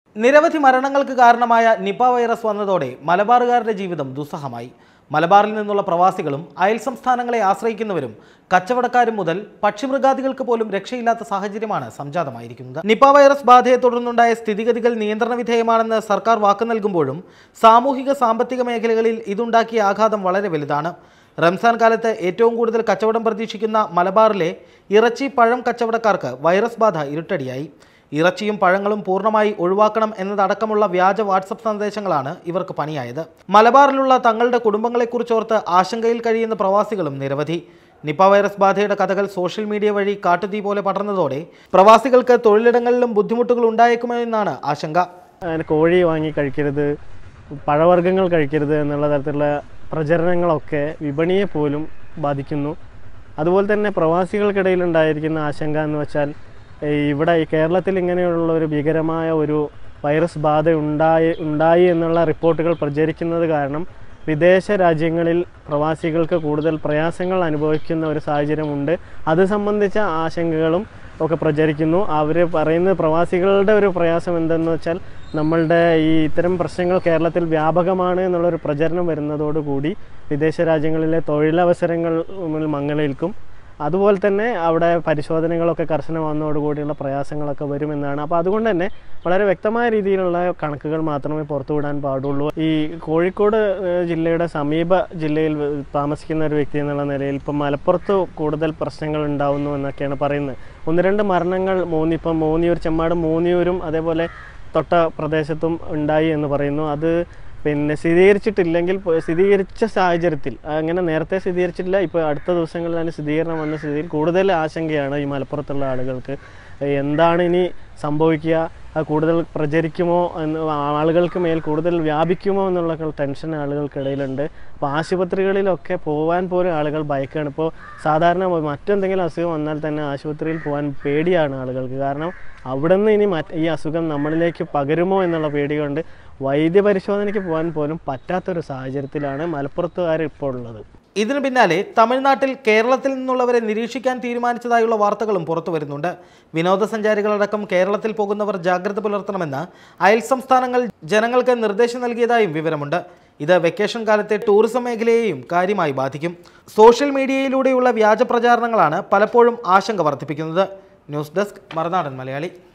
നിരവധി മരണങ്ങൾക്ക് കാരണമായ Nipah virus വന്നതോടെ മലബാറുകാരുടെ ജീവിതം ദുസ്സഹമായി മലബാറിൽ നിന്നുള്ള പ്രവാസികളും അയൽ സംസ്ഥാനങ്ങളെ ആശ്രയിക്കുന്നവരും കച്ചവടക്കാരും മുതൽ പക്ഷിമൃഗാദികൾക്ക് പോലും രക്ഷയില്ലാത്ത സാഹചര്യമാണ് സംജാതമായിരിക്കുന്നത് നിപ വൈറസ് ബാധയെ തുടർന്നുണ്ടായ സ്ഥിതിഗതികൾ നിയന്ത്രണ വിധേയമാണെന്ന് സർക്കാർ വാക്ക് നൽകുമ്പോഴും സാമൂഹിക സാമ്പത്തിക മേഖലകളിൽ ഇതുണ്ടാക്കിയ ആഘാതം വളരെ വലുതാണ് റംസാൻ കാലത്ത് ഏറ്റവും കൂടുതൽ കച്ചവടം പ്രതീക്ഷിക്കുന്ന മലബാറിലെ ഇറച്ചി പഴം കച്ചവടക്കാർക്ക് വൈറസ് ബാധ ഇരുട്ടടിയായി ഇറച്ചിയും പഴങ്ങളും പൂർണ്ണമായി ഒഴിവാക്കണം എന്നതടക്കമുള്ള വ്യാജ വാട്സപ്പ് സന്ദേശങ്ങളാണ് ഇവർക്ക് പണിയായത് മലബാറിലുള്ള തങ്ങളുടെ കുടുംബങ്ങളെക്കുറിച്ചോർത്ത് ആശങ്കയിൽ കഴിയുന്ന പ്രവാസികളും നിരവധി നിപ വൈറസ് ബാധയുടെ കഥകൾ സോഷ്യൽ മീഡിയ വഴി കാട്ടുതീ പോലെ പടർന്നതോടെ പ്രവാസികൾക്ക് തൊഴിലിടങ്ങളിലും ബുദ്ധിമുട്ടുകൾ ഉണ്ടായേക്കുമെന്നാണ് ആശങ്ക അങ്ങനെ കോഴി വാങ്ങി കഴിക്കരുത് പഴവർഗ്ഗങ്ങൾ കഴിക്കരുത് എന്നുള്ള തരത്തിലുള്ള പ്രചരണങ്ങളൊക്കെ വിപണിയെ പോലും ബാധിക്കുന്നു അതുപോലെ തന്നെ പ്രവാസികൾക്കിടയിൽ ഉണ്ടായിരിക്കുന്ന ആശങ്ക എന്ന് വെച്ചാൽ ഈ ഇവിടെ ഈ കേരളത്തിൽ ഇങ്ങനെയുള്ള ഒരു ഭീകരമായ ഒരു വൈറസ് ബാധ ഉണ്ടായി ഉണ്ടായി എന്നുള്ള റിപ്പോർട്ടുകൾ പ്രചരിക്കുന്നത് കാരണം വിദേശ രാജ്യങ്ങളിൽ പ്രവാസികൾക്ക് കൂടുതൽ പ്രയാസങ്ങൾ അനുഭവിക്കുന്ന ഒരു സാഹചര്യമുണ്ട് അത് സംബന്ധിച്ച ആശങ്കകളും ഒക്കെ പ്രചരിക്കുന്നു അവർ പറയുന്ന പ്രവാസികളുടെ ഒരു പ്രയാസം എന്തെന്ന് വെച്ചാൽ നമ്മളുടെ ഈ ഇത്തരം പ്രശ്നങ്ങൾ കേരളത്തിൽ വ്യാപകമാണ് എന്നുള്ളൊരു പ്രചരണം വരുന്നതോടുകൂടി വിദേശ രാജ്യങ്ങളിലെ തൊഴിലവസരങ്ങൾ മങ്ങലേൽക്കും അതുപോലെ തന്നെ അവിടെ പരിശോധനകളൊക്കെ കർശനമാകുന്നതോടുകൂടിയുള്ള പ്രയാസങ്ങളൊക്കെ വരുമെന്നാണ് അപ്പോൾ അതുകൊണ്ട് തന്നെ വളരെ വ്യക്തമായ രീതിയിലുള്ള കണക്കുകൾ മാത്രമേ പുറത്തുവിടാൻ പാടുള്ളൂ ഈ കോഴിക്കോട് ഏഹ്, ജില്ലയുടെ സമീപ ജില്ലയിൽ വ- താമസിക്കുന്ന ഒരു വ്യക്തി എന്നുള്ള നിലയിൽ ഇപ്പം മലപ്പുറത്ത് കൂടുതൽ പ്രശ്നങ്ങൾ ഉണ്ടാവുന്നു എന്നൊക്കെയാണ് പറയുന്നത് ഒന്ന് രണ്ട് മരണങ്ങൾ മൂന്നി ഇപ്പം മൂന്നിയൂർ ചെമ്മാട് മൂന്നിയൂരും അതേപോലെ തൊട്ട പ്രദേശത്തും ഉണ്ടായി എന്ന് പറയുന്നു അത് പിന്നെ സ്ഥിരീകരിച്ചിട്ടില്ലെങ്കിൽ പോ- സ്ഥിരീകരിച്ച സാഹചര്യത്തിൽ അങ്ങനെ നേരത്തെ സ്ഥിരീകരിച്ചിട്ടില്ല ഇപ്പോൾ അടുത്ത ദിവസങ്ങളിലാണ് സ്ഥിരീകരണം വന്ന സ്ഥിതിയിൽ കൂടുതൽ ആശങ്കയാണ് ഈ മലപ്പുറത്തുള്ള ആളുകൾക്ക് എന്താണ് ഇനി സംഭവിക്കുക അത് കൂടുതൽ പ്രചരിക്കുമോ എന്ന് ആളുകൾക്ക് മേൽ കൂടുതൽ വ്യാപിക്കുമോ എന്നുള്ള ടെൻഷൻ ആളുകൾക്കിടയിലുണ്ട് അപ്പോൾ ആശുപത്രികളിലൊക്കെ പോകാൻ പോലും ആളുകൾ ഭയക്കാണ് ഇപ്പോൾ സാധാരണ മറ്റെന്തെങ്കിലും അസുഖം വന്നാൽ തന്നെ ആശുപത്രിയിൽ പോകാൻ പേടിയാണ് ആളുകൾക്ക് കാരണം അവിടെ നിന്ന് ഇനി മറ്റ് ഈ അസുഖം നമ്മളിലേക്ക് പകരുമോ എന്നുള്ള പേടി കൊണ്ട് വൈദ്യപരിശോധനയ്ക്ക് പോകാൻ പോലും പറ്റാത്തൊരു സാഹചര്യത്തിലാണ് മലപ്പുറത്തുകാർ ഇപ്പോൾ ഉള്ളത് ഇതിനു പിന്നാലെ തമിഴ്നാട്ടിൽ കേരളത്തിൽ നിന്നുള്ളവരെ നിരീക്ഷിക്കാൻ തീരുമാനിച്ചതായുള്ള വാർത്തകളും പുറത്തു വരുന്നുണ്ട് വിനോദസഞ്ചാരികളടക്കം കേരളത്തിൽ പോകുന്നവർ ജാഗ്രത പുലർത്തണമെന്ന് അയൽ സംസ്ഥാനങ്ങൾ ജനങ്ങൾക്ക് നിർദ്ദേശം നൽകിയതായും വിവരമുണ്ട് ഇത് വെക്കേഷൻ കാലത്തെ ടൂറിസം മേഖലയെയും കാര്യമായി ബാധിക്കും സോഷ്യൽ മീഡിയയിലൂടെയുള്ള വ്യാജ പ്രചാരണങ്ങളാണ് പലപ്പോഴും ആശങ്ക വർദ്ധിപ്പിക്കുന്നത് ന്യൂസ് ഡെസ്ക് മറുനാടൻ മലയാളി